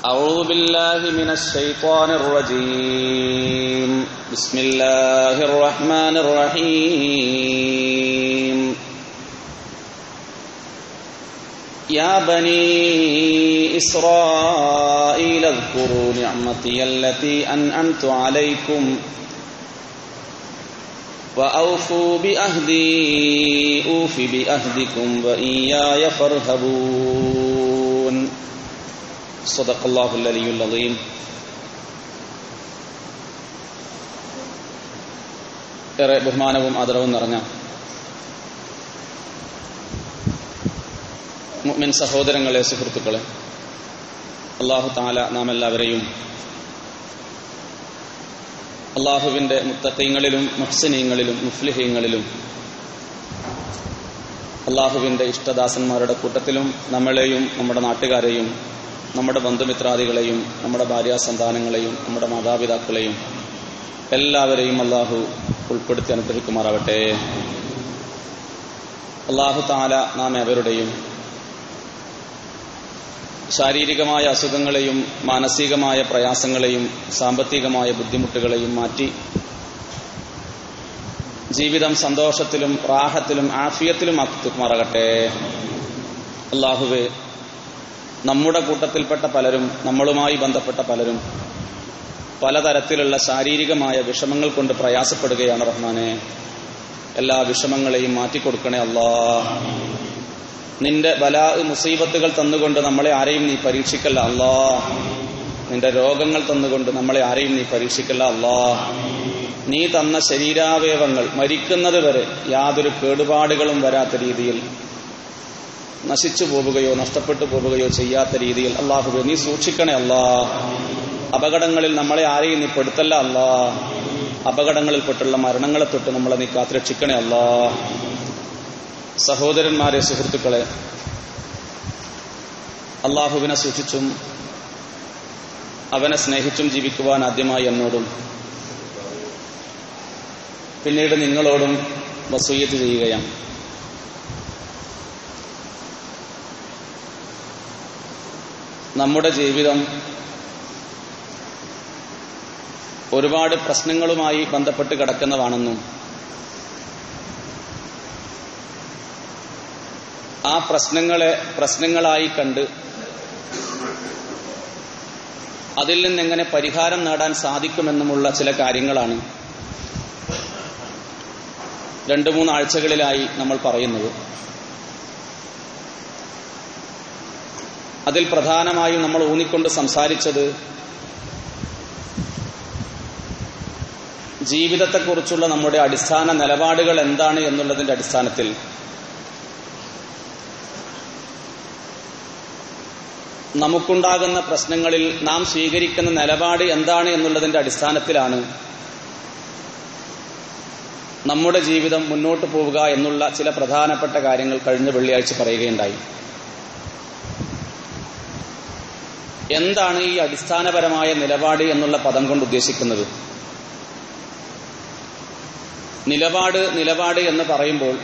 أعوذ بالله من الشيطان الرجيم بسم الله الرحمن الرحيم يا بني إسرائيل اذكروا نعمتي التي أنعمت عليكم وأوفوا بأهدي أوف بأهدكم وإياي فارهبون صدق الله العلي العظيم ഏറെ ബഹുമാനവും ആദരവും നിറഞ്ഞ മുഅ്മിൻ സഹോദരങ്ങളെ സുഹൃത്തുക്കളെ അള്ളാഹു താല നാം എല്ലാവരെയും അള്ളാഹുവിൻ്റെ മുത്തക്കീങ്ങളിലും മുഹ്സിനീങ്ങളിലും മുഫ്ലിഹീങ്ങളിലും അള്ളാഹുവിൻ്റെ ഇഷ്ടദാസന്മാരുടെ കൂട്ടത്തിലും നമ്മളെയും നമ്മുടെ നാട്ടുകാരെയും നമ്മുടെ ബന്ധുമിത്രാദികളെയും നമ്മുടെ ഭാര്യാസന്താനങ്ങളെയും നമ്മുടെ മാതാപിതാക്കളെയും എല്ലാവരെയും അള്ളാഹു ഉൾപ്പെടുത്തി അനുഗ്രഹിക്കുമാറാവട്ടെ അള്ളാഹു താല നാം എവരുടെയും ശാരീരികമായ അസുഖങ്ങളെയും മാനസികമായ പ്രയാസങ്ങളെയും സാമ്പത്തികമായ ബുദ്ധിമുട്ടുകളെയും മാറ്റി ജീവിതം സന്തോഷത്തിലും റാഹത്തിലും ആഫിയത്തിലും ആക്കുമാറാകട്ടെ അള്ളാഹുവെ നമ്മുടെ കൂട്ടത്തിൽപ്പെട്ട പലരും നമ്മളുമായി ബന്ധപ്പെട്ട പലരും പലതരത്തിലുള്ള ശാരീരികമായ വിഷമങ്ങൾ കൊണ്ട് പ്രയാസപ്പെടുകയാണ് റഹ്മാനെ എല്ലാ വിഷമങ്ങളെയും മാറ്റിക്കൊടുക്കണേ അല്ലാ നിന്റെ ബലാ മുസീബത്തുകൾ തന്നുകൊണ്ട് നമ്മളെ ആരെയും നീ പരീക്ഷിക്കല്ല അല്ലാ നിന്റെ രോഗങ്ങൾ തന്നുകൊണ്ട് നമ്മളെ ആരെയും നീ പരീക്ഷിക്കല്ല അല്ലാ നീ തന്ന ശരീരാവയവങ്ങൾ മരിക്കുന്നത് വരെ യാതൊരു കേടുപാടുകളും വരാത്ത രീതിയിൽ നശിച്ചു പോവുകയോ നഷ്ടപ്പെട്ടു പോവുകയോ ചെയ്യാത്ത രീതിയിൽ അള്ളാഹുബെ നീ സൂക്ഷിക്കണേ അല്ലാ അപകടങ്ങളിൽ നമ്മളെ ആരെയും നീ പെടുത്തല്ല അല്ലാ അപകടങ്ങളിൽപ്പെട്ടുള്ള മരണങ്ങളെ തൊട്ട് നമ്മളെ നീ കാത്തുരക്ഷിക്കണേ അല്ലാ സഹോദരന്മാരെ സുഹൃത്തുക്കളെ അള്ളാഹുവിനെ സൂക്ഷിച്ചും അവനെ സ്നേഹിച്ചും ജീവിക്കുവാൻ ആദ്യമായി എന്നോടും പിന്നീട് നിങ്ങളോടും വസൂയത്ത് ചെയ്യുകയാണ് നമ്മുടെ ജീവിതം ഒരുപാട് പ്രശ്നങ്ങളുമായി ബന്ധപ്പെട്ട് കിടക്കുന്നതാണെന്നും ആ പ്രശ്നങ്ങളെ പ്രശ്നങ്ങളായി കണ്ട് അതിൽ നിന്നെങ്ങനെ പരിഹാരം നേടാൻ സാധിക്കുമെന്നുമുള്ള ചില കാര്യങ്ങളാണ് രണ്ടു മൂന്ന് ആഴ്ചകളിലായി നമ്മൾ പറയുന്നത് അതിൽ പ്രധാനമായും നമ്മൾ ഊന്നിക്കൊണ്ട് സംസാരിച്ചത് ജീവിതത്തെക്കുറിച്ചുള്ള നമ്മുടെ അടിസ്ഥാന നിലപാടുകൾ എന്താണ് എന്നുള്ളതിന്റെ അടിസ്ഥാനത്തിൽ നമുക്കുണ്ടാകുന്ന പ്രശ്നങ്ങളിൽ നാം സ്വീകരിക്കുന്ന നിലപാട് എന്താണ് എന്നുള്ളതിന്റെ അടിസ്ഥാനത്തിലാണ് നമ്മുടെ ജീവിതം മുന്നോട്ട് പോവുക എന്നുള്ള ചില പ്രധാനപ്പെട്ട കാര്യങ്ങൾ കഴിഞ്ഞ വെള്ളിയാഴ്ച പറയുകയുണ്ടായി എന്താണ് ഈ അടിസ്ഥാനപരമായ നിലപാട് എന്നുള്ള പദം കൊണ്ട് ഉദ്ദേശിക്കുന്നത് നിലപാട് നിലപാട് എന്ന് പറയുമ്പോൾ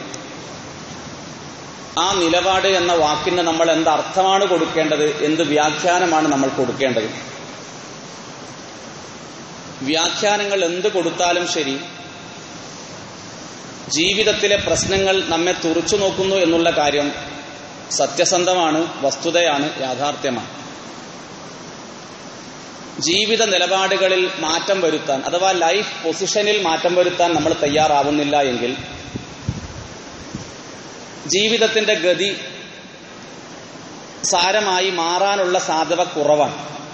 ആ നിലപാട് എന്ന വാക്കിന് നമ്മൾ എന്ത് അർത്ഥമാണ് കൊടുക്കേണ്ടത് എന്ത് വ്യാഖ്യാനമാണ് നമ്മൾ കൊടുക്കേണ്ടത് വ്യാഖ്യാനങ്ങൾ എന്ത് കൊടുത്താലും ശരി ജീവിതത്തിലെ പ്രശ്നങ്ങൾ നമ്മെ തുറച്ചു നോക്കുന്നു എന്നുള്ള കാര്യം സത്യസന്ധമാണ് വസ്തുതയാണ് യാഥാർത്ഥ്യമാണ് ജീവിത നിലപാടുകളിൽ മാറ്റം വരുത്താൻ അഥവാ ലൈഫ് പൊസിഷനിൽ മാറ്റം വരുത്താൻ നമ്മൾ തയ്യാറാവുന്നില്ല എങ്കിൽ ജീവിതത്തിന്റെ ഗതി സാരമായി മാറാനുള്ള സാധ്യത കുറവാണ്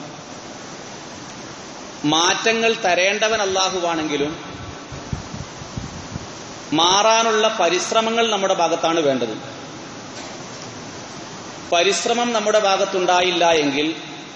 മാറ്റങ്ങൾ തരേണ്ടവൻ അള്ളാഹുവാണെങ്കിലും മാറാനുള്ള പരിശ്രമങ്ങൾ നമ്മുടെ ഭാഗത്താണ് വേണ്ടത് പരിശ്രമം നമ്മുടെ ഭാഗത്തുണ്ടായില്ല എങ്കിൽ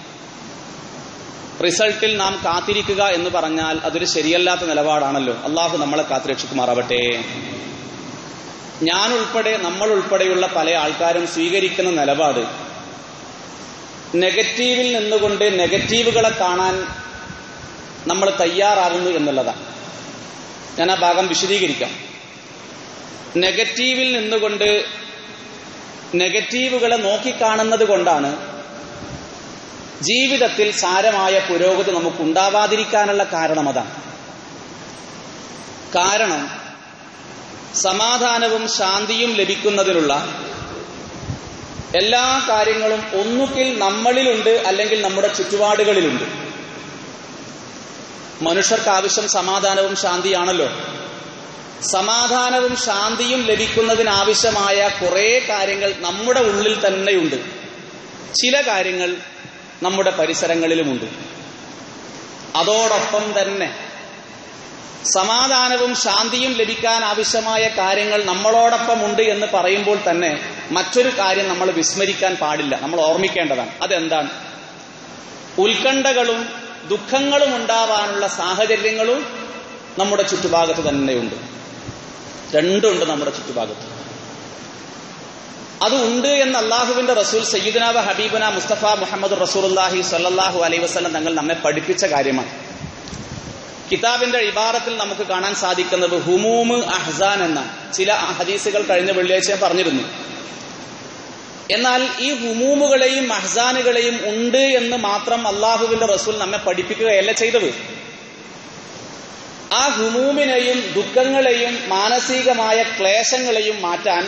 റിസൾട്ടിൽ നാം കാത്തിരിക്കുക എന്ന് പറഞ്ഞാൽ അതൊരു ശരിയല്ലാത്ത നിലപാടാണല്ലോ അള്ളാഹു നമ്മളെ കാത്തുരക്ഷിക്കുമാറാവട്ടെ ഞാൻ ഉൾപ്പെടെ നമ്മൾ ഉൾപ്പെടെയുള്ള പല ആൾക്കാരും സ്വീകരിക്കുന്ന നിലപാട് നെഗറ്റീവിൽ നിന്നുകൊണ്ട് നെഗറ്റീവുകളെ കാണാൻ നമ്മൾ തയ്യാറാകുന്നു എന്നുള്ളതാണ് ഞാൻ ആ ഭാഗം വിശദീകരിക്കാം നെഗറ്റീവിൽ നിന്നുകൊണ്ട് നെഗറ്റീവുകളെ നോക്കിക്കാണുന്നത് കൊണ്ടാണ് ജീവിതത്തിൽ സാരമായ പുരോഗതി നമുക്കുണ്ടാവാതിരിക്കാനുള്ള കാരണം അതാണ് കാരണം സമാധാനവും ശാന്തിയും ലഭിക്കുന്നതിനുള്ള എല്ലാ കാര്യങ്ങളും ഒന്നുകിൽ നമ്മളിലുണ്ട് അല്ലെങ്കിൽ നമ്മുടെ ചുറ്റുപാടുകളിലുണ്ട് മനുഷ്യർക്ക് ആവശ്യം സമാധാനവും ശാന്തിയാണല്ലോ സമാധാനവും ശാന്തിയും ലഭിക്കുന്നതിനാവശ്യമായ കുറേ കാര്യങ്ങൾ നമ്മുടെ ഉള്ളിൽ തന്നെയുണ്ട് ചില കാര്യങ്ങൾ നമ്മുടെ പരിസരങ്ങളിലുമുണ്ട് അതോടൊപ്പം തന്നെ സമാധാനവും ശാന്തിയും ലഭിക്കാൻ ആവശ്യമായ കാര്യങ്ങൾ നമ്മളോടൊപ്പം ഉണ്ട് എന്ന് പറയുമ്പോൾ തന്നെ മറ്റൊരു കാര്യം നമ്മൾ വിസ്മരിക്കാൻ പാടില്ല നമ്മൾ ഓർമ്മിക്കേണ്ടതാണ് അതെന്താണ് ഉത്കണ്ഠകളും ദുഃഖങ്ങളും ഉണ്ടാവാനുള്ള സാഹചര്യങ്ങളും നമ്മുടെ ചുറ്റുഭാഗത്ത് തന്നെയുണ്ട് രണ്ടുണ്ട് നമ്മുടെ ചുറ്റുഭാഗത്ത് അത് ഉണ്ട് എന്ന് അള്ളാഹുവിന്റെ റസൂൽ സയ്യിദ്നാബ ഹബീബന മുസ്തഫ മുഹമ്മദ് റസൂലുല്ലാഹി സല്ലാഹു അലൈ വസ്ലം തങ്ങൾ നമ്മെ പഠിപ്പിച്ച കാര്യമാണ് കിതാബിന്റെ ഇബാറത്തിൽ നമുക്ക് കാണാൻ സാധിക്കുന്നത് ഹുമൂമ് അഹ്സാൻ എന്ന ചില ഹദീസുകൾ കഴിഞ്ഞ വെള്ളിയാഴ്ച പറഞ്ഞിരുന്നു എന്നാൽ ഈ ഹുമൂമുകളെയും അഹ്സാനുകളെയും ഉണ്ട് എന്ന് മാത്രം അള്ളാഹുവിന്റെ റസൂൽ നമ്മെ പഠിപ്പിക്കുകയല്ല ചെയ്തത് ആ ഹുമൂമിനെയും ദുഃഖങ്ങളെയും മാനസികമായ ക്ലേശങ്ങളെയും മാറ്റാൻ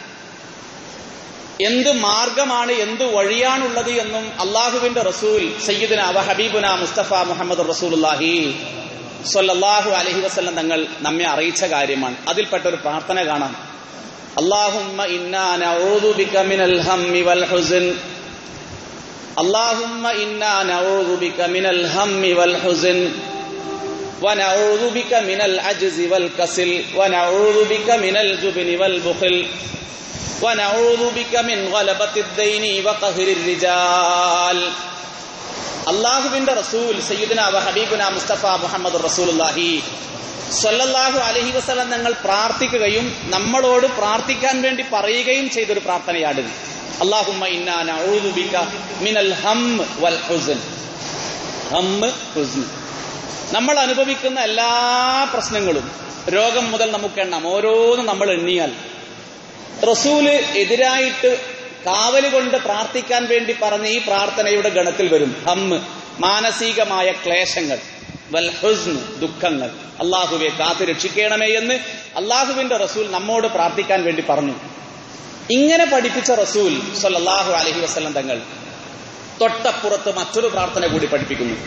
എന്ത് മാർഗമാണ് എന്ത് വഴിയാണുള്ളത് എന്നും അള്ളാഹുവിന്റെ റസൂൽ സയ്യിദിന അവ ഹബീബുന മുസ്തഫ മുഹമ്മദ് റസൂലുല്ലാഹി സൊല്ലാഹു അലഹി വസ്ലം തങ്ങൾ നമ്മെ അറിയിച്ച കാര്യമാണ് അതിൽപ്പെട്ട ഒരു പ്രാർത്ഥന കാണാം اللهم إنا نعوذ بك من الهم والحزن اللهم إنا نعوذ بك من الهم والحزن ونعوذ بك من العجز والكسل ونعوذ بك من الجبن والبخل ونعوذ بك من غلبة الدين وقهر الرجال അള്ളാഹുവിന്റെ റസൂൽ സയ്യിദിന വ ഹബീബുന മുസ്തഫ മുഹമ്മദ് റസൂലുല്ലാഹി സല്ലല്ലാഹു അലഹി വസ്ലം ഞങ്ങൾ പ്രാർത്ഥിക്കുകയും നമ്മളോട് പ്രാർത്ഥിക്കാൻ വേണ്ടി പറയുകയും ചെയ്തൊരു പ്രാർത്ഥനയാണിത് അള്ളാഹുമ്മ ഇന്നാ നഊദു ബിക മിനൽ ഹം വൽ ഹുസ്ൻ ഹം ഹുസ്ൻ നമ്മൾ അനുഭവിക്കുന്ന എല്ലാ പ്രശ്നങ്ങളും രോഗം മുതൽ നമുക്ക് എണ്ണാം ഓരോന്നും നമ്മൾ എണ്ണിയാൽ റസൂല് എതിരായിട്ട് കാവല് കൊണ്ട് പ്രാർത്ഥിക്കാൻ വേണ്ടി പറഞ്ഞ ഈ പ്രാർത്ഥനയുടെ ഗണത്തിൽ വരും ഹമ്മ് മാനസികമായ ക്ലേശങ്ങൾ വൽ ഹുസ്ൻ ദുഃഖങ്ങൾ അള്ളാഹുവെ കാത്തു രക്ഷിക്കണമേ എന്ന് അള്ളാഹുവിന്റെ റസൂൽ നമ്മോട് പ്രാർത്ഥിക്കാൻ വേണ്ടി പറഞ്ഞു ഇങ്ങനെ പഠിപ്പിച്ച റസൂൽ സല്ലല്ലാഹു അലഹി വസ്ലം തങ്ങൾ തൊട്ടപ്പുറത്ത് മറ്റൊരു പ്രാർത്ഥന കൂടി പഠിപ്പിക്കുന്നു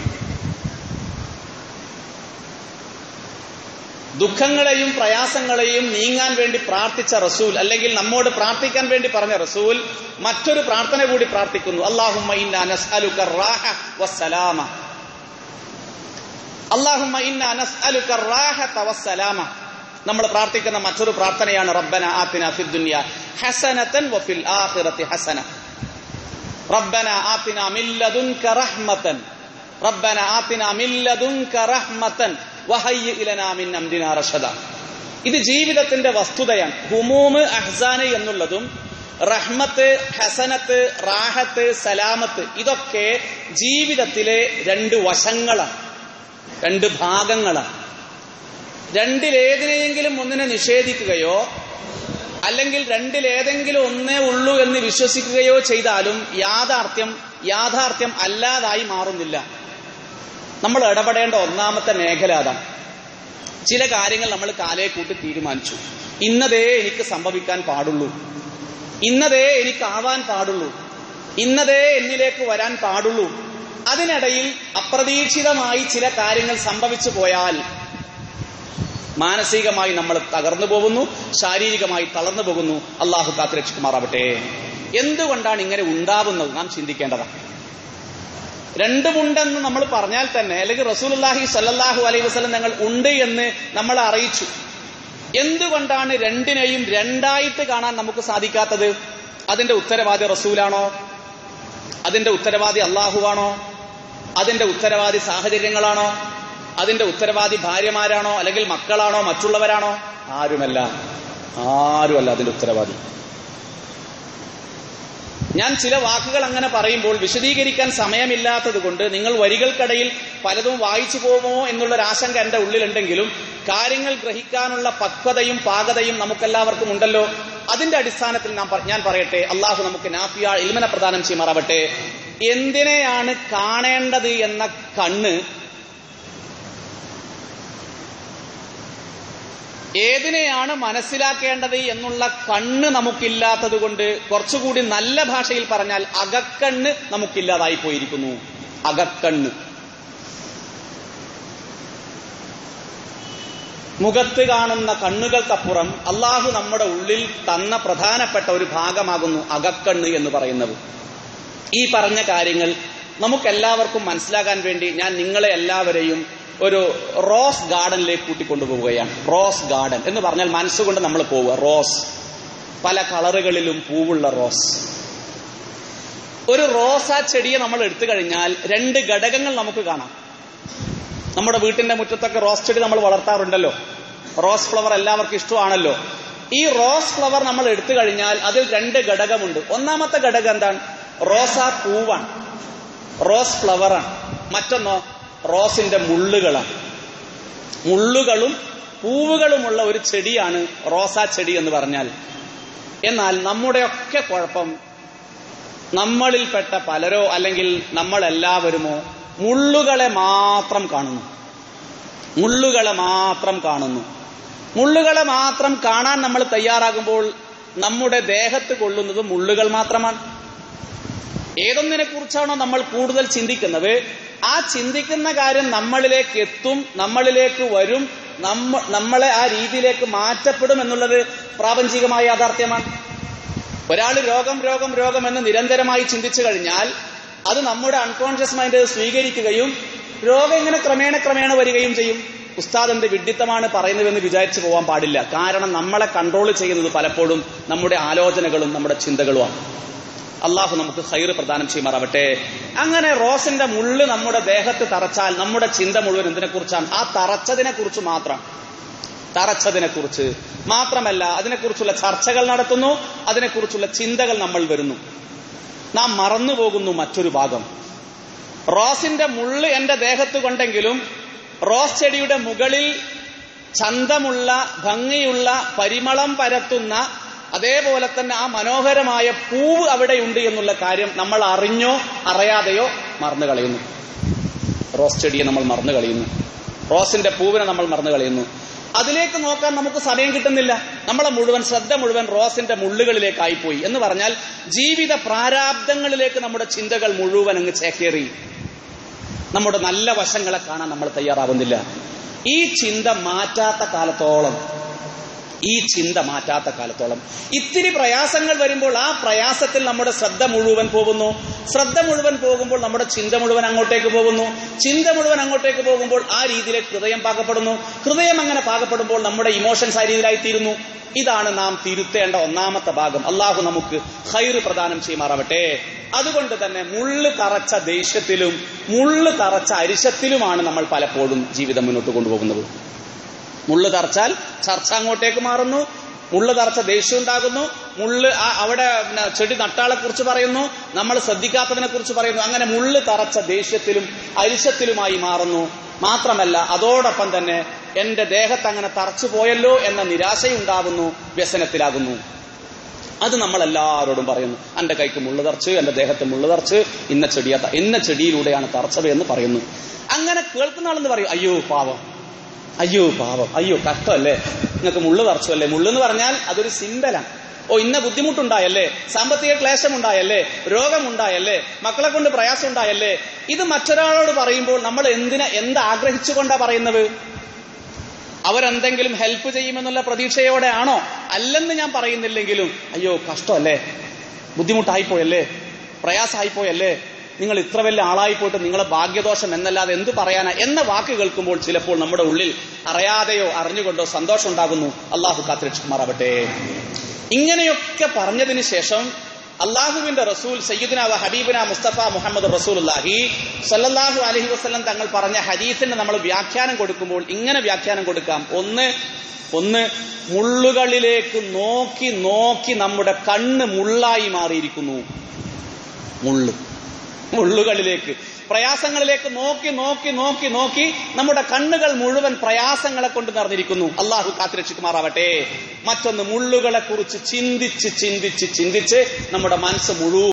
ദുഃഖങ്ങളെയും പ്രയാസങ്ങളെയും നീങ്ങാൻ വേണ്ടി പ്രാർത്ഥിച്ച റസൂൽ അല്ലെങ്കിൽ നമ്മോട് പ്രാർത്ഥിക്കാൻ വേണ്ടി പറഞ്ഞ റസൂൽ മറ്റൊരു പ്രാർത്ഥന കൂടി പ്രാർത്ഥിക്കുന്നു അള്ളാഹുമ്മ ഇന്ന നസ്അലുക റാഹ വസ്സലാമ അള്ളാഹുമ്മ ഇന്ന നസ്അലുക റാഹത വസ്സലാമ നമ്മൾ പ്രാർത്ഥിക്കുന്ന മറ്റൊരു പ്രാർത്ഥനയാണ് റബ്ബന ആത്തിന ഫിദ് ദുനിയ ഹസനതൻ വഫിൽ ആഖിറതി ഹസന റബ്ബന ആത്തിന മിൻ ലദുൻക റഹ്മതൻ റബ്ബന ആത്തിന മിൻ ലദുൻക റഹ്മതൻ വഹയ്യ ഇലനാ മിൻ അംരിനാ റഷദ ഇത് ജീവിതത്തിന്റെ വസ്തുതയാണ് ഹുമൂമ് അഹ്സാന് എന്നുള്ളതും റഹ്മത്ത് ഹസനത്ത് റാഹത്ത് സലാമത്ത് ഇതൊക്കെ ജീവിതത്തിലെ രണ്ട് വശങ്ങളാണ് രണ്ട് ഭാഗങ്ങളാണ് രണ്ടിലേതിനെയെങ്കിലും ഒന്നിനെ നിഷേധിക്കുകയോ അല്ലെങ്കിൽ രണ്ടിലേതെങ്കിലും ഒന്നേ ഉള്ളൂ എന്ന് വിശ്വസിക്കുകയോ ചെയ്താലും യാഥാർത്ഥ്യം യാഥാർത്ഥ്യം അല്ലാതായി മാറുന്നില്ല നമ്മൾ ഇടപെടേണ്ട ഒന്നാമത്തെ മേഖല അതാണ് ചില കാര്യങ്ങൾ നമ്മൾ കാലയെ കൂട്ടി തീരുമാനിച്ചു ഇന്നതേ എനിക്ക് സംഭവിക്കാൻ പാടുള്ളൂ ഇന്നതേ എനിക്ക് ആവാൻ പാടുള്ളൂ ഇന്നതേ എന്നിലേക്ക് വരാൻ പാടുള്ളൂ അതിനിടയിൽ അപ്രതീക്ഷിതമായി ചില കാര്യങ്ങൾ സംഭവിച്ചു പോയാൽ മാനസികമായി നമ്മൾ തകർന്നു പോകുന്നു ശാരീരികമായി തളർന്നു പോകുന്നു അള്ളാഹു കാത്തുരക്ഷിക്കുമാറാവട്ടെ എന്തുകൊണ്ടാണ് ഇങ്ങനെ ഉണ്ടാവുന്നത് നാം ചിന്തിക്കേണ്ടതാണ് രണ്ടുമുണ്ടെന്ന് നമ്മൾ പറഞ്ഞാൽ തന്നെ അല്ലെങ്കിൽ റസൂലുല്ലാഹി സല്ലാഹു അലൈഹി വസ്ലം ഞങ്ങൾ ഉണ്ട് എന്ന് നമ്മൾ അറിയിച്ചു എന്തുകൊണ്ടാണ് രണ്ടിനെയും രണ്ടായിട്ട് കാണാൻ നമുക്ക് സാധിക്കാത്തത് അതിന്റെ ഉത്തരവാദി റസൂലാണോ അതിന്റെ ഉത്തരവാദി അള്ളാഹുവാണോ അതിന്റെ ഉത്തരവാദി സാഹചര്യങ്ങളാണോ അതിന്റെ ഉത്തരവാദി ഭാര്യമാരാണോ അല്ലെങ്കിൽ മക്കളാണോ മറ്റുള്ളവരാണോ ആരുമല്ല ആരുമല്ല അതിന്റെ ഉത്തരവാദി ഞാൻ ചില വാക്കുകൾ അങ്ങനെ പറയുമ്പോൾ വിശദീകരിക്കാൻ സമയമില്ലാത്തത് കൊണ്ട് നിങ്ങൾ വരികൾക്കിടയിൽ പലതും വായിച്ചു പോകുമോ എന്നുള്ളൊരു ആശങ്ക എന്റെ ഉള്ളിലുണ്ടെങ്കിലും കാര്യങ്ങൾ ഗ്രഹിക്കാനുള്ള പക്വതയും പാകതയും നമുക്കെല്ലാവർക്കും ഉണ്ടല്ലോ അതിന്റെ അടിസ്ഥാനത്തിൽ നാം ഞാൻ പറയട്ടെ അള്ളാഹു നമുക്ക് നാഫിയ ഇൽമന പ്രദാനം ചെയ്യുമാറാവട്ടെ എന്തിനെയാണ് കാണേണ്ടത് എന്ന കണ്ണ് ഏതിനെയാണ് മനസ്സിലാക്കേണ്ടത് എന്നുള്ള കണ്ണ് നമുക്കില്ലാത്തത് കൊണ്ട് കുറച്ചുകൂടി നല്ല ഭാഷയിൽ പറഞ്ഞാൽ അകക്കണ്ണ് നമുക്കില്ലാതായി പോയിരിക്കുന്നു അകക്കണ്ണ് മുഖത്ത് കാണുന്ന കണ്ണുകൾക്കപ്പുറം അള്ളാഹു നമ്മുടെ ഉള്ളിൽ തന്ന പ്രധാനപ്പെട്ട ഒരു ഭാഗമാകുന്നു അകക്കണ്ണ് എന്ന് പറയുന്നത് ഈ പറഞ്ഞ കാര്യങ്ങൾ നമുക്കെല്ലാവർക്കും മനസ്സിലാക്കാൻ വേണ്ടി ഞാൻ നിങ്ങളെ എല്ലാവരെയും ഒരു റോസ് ഗാർഡനിലേക്ക് കൂട്ടിക്കൊണ്ടുപോവുകയാണ് റോസ് ഗാർഡൻ എന്ന് പറഞ്ഞാൽ മനസ്സുകൊണ്ട് നമ്മൾ പോവുക റോസ് പല കളറുകളിലും പൂവുള്ള റോസ് ഒരു റോസാ ചെടിയെ നമ്മൾ എടുത്തു കഴിഞ്ഞാൽ രണ്ട് ഘടകങ്ങൾ നമുക്ക് കാണാം നമ്മുടെ വീട്ടിന്റെ മുറ്റത്തൊക്കെ റോസ് ചെടി നമ്മൾ വളർത്താറുണ്ടല്ലോ റോസ് ഫ്ലവർ എല്ലാവർക്കും ഇഷ്ടമാണല്ലോ ഈ റോസ് ഫ്ലവർ നമ്മൾ എടുത്തു കഴിഞ്ഞാൽ അതിൽ രണ്ട് ഘടകമുണ്ട് ഒന്നാമത്തെ ഘടകം എന്താണ് റോസാ പൂവാണ് റോസ് ഫ്ലവറാണ് മറ്റൊന്നോ റോസിന്റെ മുള്ളുകളാണ് മുള്ളുകളും പൂവുകളുമുള്ള ഒരു ചെടിയാണ് റോസാ ചെടി എന്ന് പറഞ്ഞാൽ എന്നാൽ നമ്മുടെയൊക്കെ കുഴപ്പം നമ്മളിൽപ്പെട്ട പലരോ അല്ലെങ്കിൽ നമ്മളെല്ലാവരുമോ മുള്ളുകളെ മാത്രം കാണുന്നു മുള്ളുകളെ മാത്രം കാണുന്നു മുള്ളുകളെ മാത്രം കാണാൻ നമ്മൾ തയ്യാറാകുമ്പോൾ നമ്മുടെ ദേഹത്ത് കൊള്ളുന്നത് മുള്ളുകൾ മാത്രമാണ് ഏതൊന്നിനെ കുറിച്ചാണോ നമ്മൾ കൂടുതൽ ചിന്തിക്കുന്നത് ആ ചിന്തിക്കുന്ന കാര്യം നമ്മളിലേക്ക് എത്തും നമ്മളിലേക്ക് വരും നമ്മ നമ്മളെ ആ രീതിയിലേക്ക് മാറ്റപ്പെടും എന്നുള്ളത് പ്രാപഞ്ചികമായ യാഥാർത്ഥ്യമാണ് ഒരാൾ രോഗം രോഗം രോഗം എന്ന് നിരന്തരമായി ചിന്തിച്ചു കഴിഞ്ഞാൽ അത് നമ്മുടെ അൺകോൺഷ്യസ് മൈൻഡ് സ്വീകരിക്കുകയും രോഗം ഇങ്ങനെ ക്രമേണ ക്രമേണ വരികയും ചെയ്യും ഉസ്താദ് എന്ത് വിഡിത്തമാണ് പറയുന്നതെന്ന് വിചാരിച്ചു പോകാൻ പാടില്ല കാരണം നമ്മളെ കൺട്രോൾ ചെയ്യുന്നത് പലപ്പോഴും നമ്മുടെ ആലോചനകളും നമ്മുടെ ചിന്തകളുമാണ് അള്ളാഹു നമുക്ക് ഹൈറ് പ്രദാനം ചെയ്യുമാറാവട്ടെ അങ്ങനെ റോസിന്റെ മുള്ള് നമ്മുടെ ദേഹത്ത് തറച്ചാൽ നമ്മുടെ ചിന്ത മുഴുവൻ എന്തിനെ കുറിച്ചാണ് ആ തറച്ചതിനെ കുറിച്ച് മാത്രം തറച്ചതിനെ കുറിച്ച് മാത്രമല്ല അതിനെക്കുറിച്ചുള്ള ചർച്ചകൾ നടത്തുന്നു അതിനെക്കുറിച്ചുള്ള ചിന്തകൾ നമ്മൾ വരുന്നു നാം മറന്നുപോകുന്നു മറ്റൊരു ഭാഗം റോസിന്റെ മുള്ള് എന്റെ ദേഹത്ത് കൊണ്ടെങ്കിലും റോസ് ചെടിയുടെ മുകളിൽ ചന്തമുള്ള ഭംഗിയുള്ള പരിമളം പരത്തുന്ന അതേപോലെ തന്നെ ആ മനോഹരമായ പൂവ് അവിടെയുണ്ട് എന്നുള്ള കാര്യം നമ്മൾ അറിഞ്ഞോ അറിയാതെയോ മറന്നു കളയുന്നു റോസ് ചെടിയെ നമ്മൾ മറന്നു കളയുന്നു റോസിന്റെ പൂവിനെ നമ്മൾ മറന്നു കളയുന്നു അതിലേക്ക് നോക്കാൻ നമുക്ക് സമയം കിട്ടുന്നില്ല നമ്മളെ മുഴുവൻ ശ്രദ്ധ മുഴുവൻ റോസിന്റെ മുള്ളുകളിലേക്കായിപ്പോയി എന്ന് പറഞ്ഞാൽ ജീവിത പ്രാരാബ്ദങ്ങളിലേക്ക് നമ്മുടെ ചിന്തകൾ മുഴുവൻ അങ്ങ് ചേക്കേറി നമ്മുടെ നല്ല വശങ്ങളെ കാണാൻ നമ്മൾ തയ്യാറാവുന്നില്ല ഈ ചിന്ത മാറ്റാത്ത കാലത്തോളം ഈ ചിന്ത മാറ്റാത്ത കാലത്തോളം ഇത്തിരി പ്രയാസങ്ങൾ വരുമ്പോൾ ആ പ്രയാസത്തിൽ നമ്മുടെ ശ്രദ്ധ മുഴുവൻ പോകുന്നു ശ്രദ്ധ മുഴുവൻ പോകുമ്പോൾ നമ്മുടെ ചിന്ത മുഴുവൻ അങ്ങോട്ടേക്ക് പോകുന്നു ചിന്ത മുഴുവൻ അങ്ങോട്ടേക്ക് പോകുമ്പോൾ ആ രീതിയിലേക്ക് ഹൃദയം പാകപ്പെടുന്നു ഹൃദയം അങ്ങനെ പാകപ്പെടുമ്പോൾ നമ്മുടെ ഇമോഷൻസ് ആ രീതിയിലായിത്തീരുന്നു ഇതാണ് നാം തിരുത്തേണ്ട ഒന്നാമത്തെ ഭാഗം അള്ളാഹു നമുക്ക് ഹൈറ് പ്രദാനം ചെയ്യുമാറാവട്ടെ അതുകൊണ്ട് തന്നെ മുള്ള് തറച്ച ദേഷ്യത്തിലും മുള്ള് തറച്ച അരിശത്തിലുമാണ് നമ്മൾ പലപ്പോഴും ജീവിതം മുന്നോട്ട് കൊണ്ടുപോകുന്നത് മുള്ള് തറച്ചാൽ ചർച്ച അങ്ങോട്ടേക്ക് മാറുന്നു മുള്ള് തറച്ച ദേഷ്യം ഉണ്ടാകുന്നു മുള്ള് ആ അവിടെ പിന്നെ ചെടി നട്ടാളെ കുറിച്ച് പറയുന്നു നമ്മൾ ശ്രദ്ധിക്കാത്തതിനെ കുറിച്ച് പറയുന്നു അങ്ങനെ മുള്ള് തറച്ച ദേഷ്യത്തിലും അരിശത്തിലുമായി മാറുന്നു മാത്രമല്ല അതോടൊപ്പം തന്നെ എന്റെ ദേഹത്ത് അങ്ങനെ തറച്ചു പോയല്ലോ എന്ന നിരാശയുണ്ടാകുന്നു വ്യസനത്തിലാകുന്നു അത് നമ്മൾ എല്ലാവരോടും പറയുന്നു എന്റെ കൈക്ക് മുള്ളു തറച്ച് എന്റെ ദേഹത്ത് മുള്ളു തറച്ച് ഇന്ന ചെടിയ ഇന്ന ചെടിയിലൂടെയാണ് തറച്ചത് എന്ന് പറയുന്നു അങ്ങനെ കേൾക്കുന്ന ആളെന്ന് പറയും അയ്യോ പാവം അയ്യോ പാവം അയ്യോ കഷ്ടമല്ലേ നിങ്ങൾക്ക് മുള്ളു തറച്ചു അല്ലേ മുള്ളെന്ന് പറഞ്ഞാൽ അതൊരു സിമ്പലാണ് ഓ ഇന്ന ബുദ്ധിമുട്ടുണ്ടായല്ലേ സാമ്പത്തിക ക്ലേശമുണ്ടായല്ലേ രോഗമുണ്ടായല്ലേ മക്കളെ കൊണ്ട് പ്രയാസം ഉണ്ടായല്ലേ ഇത് മറ്റൊരാളോട് പറയുമ്പോൾ നമ്മൾ എന്തിനാ എന്ത് ആഗ്രഹിച്ചുകൊണ്ടാ പറയുന്നത് അവരെന്തെങ്കിലും ഹെൽപ്പ് ചെയ്യുമെന്നുള്ള പ്രതീക്ഷയോടെ ആണോ അല്ലെന്ന് ഞാൻ പറയുന്നില്ലെങ്കിലും അയ്യോ കഷ്ടമല്ലേ ബുദ്ധിമുട്ടായിപ്പോയല്ലേ പ്രയാസമായിപ്പോയല്ലേ നിങ്ങൾ ഇത്ര വലിയ ആളായി പോയിട്ട് നിങ്ങളെ ഭാഗ്യദോഷം എന്നല്ലാതെ എന്ത് പറയാനാ എന്ന വാക്ക് കേൾക്കുമ്പോൾ ചിലപ്പോൾ നമ്മുടെ ഉള്ളിൽ അറിയാതെയോ അറിഞ്ഞുകൊണ്ടോ സന്തോഷം ഉണ്ടാകുന്നു അള്ളാഹു കാത്തിരക്ഷിക്കുമാറാവട്ടെ ഇങ്ങനെയൊക്കെ പറഞ്ഞതിന് ശേഷം അള്ളാഹുവിന്റെ റസൂൽ സയ്യിദ്ന വ ഹബീബിന മുസ്തഫ മുഹമ്മദ് റസൂലുല്ലാഹി സല്ലല്ലാഹു അലൈഹി വസല്ലം തങ്ങൾ പറഞ്ഞ ഹദീസിന് നമ്മൾ വ്യാഖ്യാനം കൊടുക്കുമ്പോൾ ഇങ്ങനെ വ്യാഖ്യാനം കൊടുക്കാം ഒന്ന് ഒന്ന് മുള്ളുകളിലേക്ക് നോക്കി നോക്കി നമ്മുടെ കണ്ണ് മുള്ളായി മാറിയിരിക്കുന്നു മുള്ള് മുള്ളുകളിലേക്ക് പ്രയാസങ്ങളിലേക്ക് നോക്കി നോക്കി നോക്കി നോക്കി നമ്മുടെ കണ്ണുകൾ മുഴുവൻ പ്രയാസങ്ങളെ കൊണ്ട് നിറഞ്ഞിരിക്കുന്നു അള്ളാഹു കാത്തിരക്ഷിക്കുമാറാവട്ടെ മറ്റൊന്ന് മുള്ളുകളെ കുറിച്ച് ചിന്തിച്ച് ചിന്തിച്ച് ചിന്തിച്ച് നമ്മുടെ മനസ്സ് മുഴുവൻ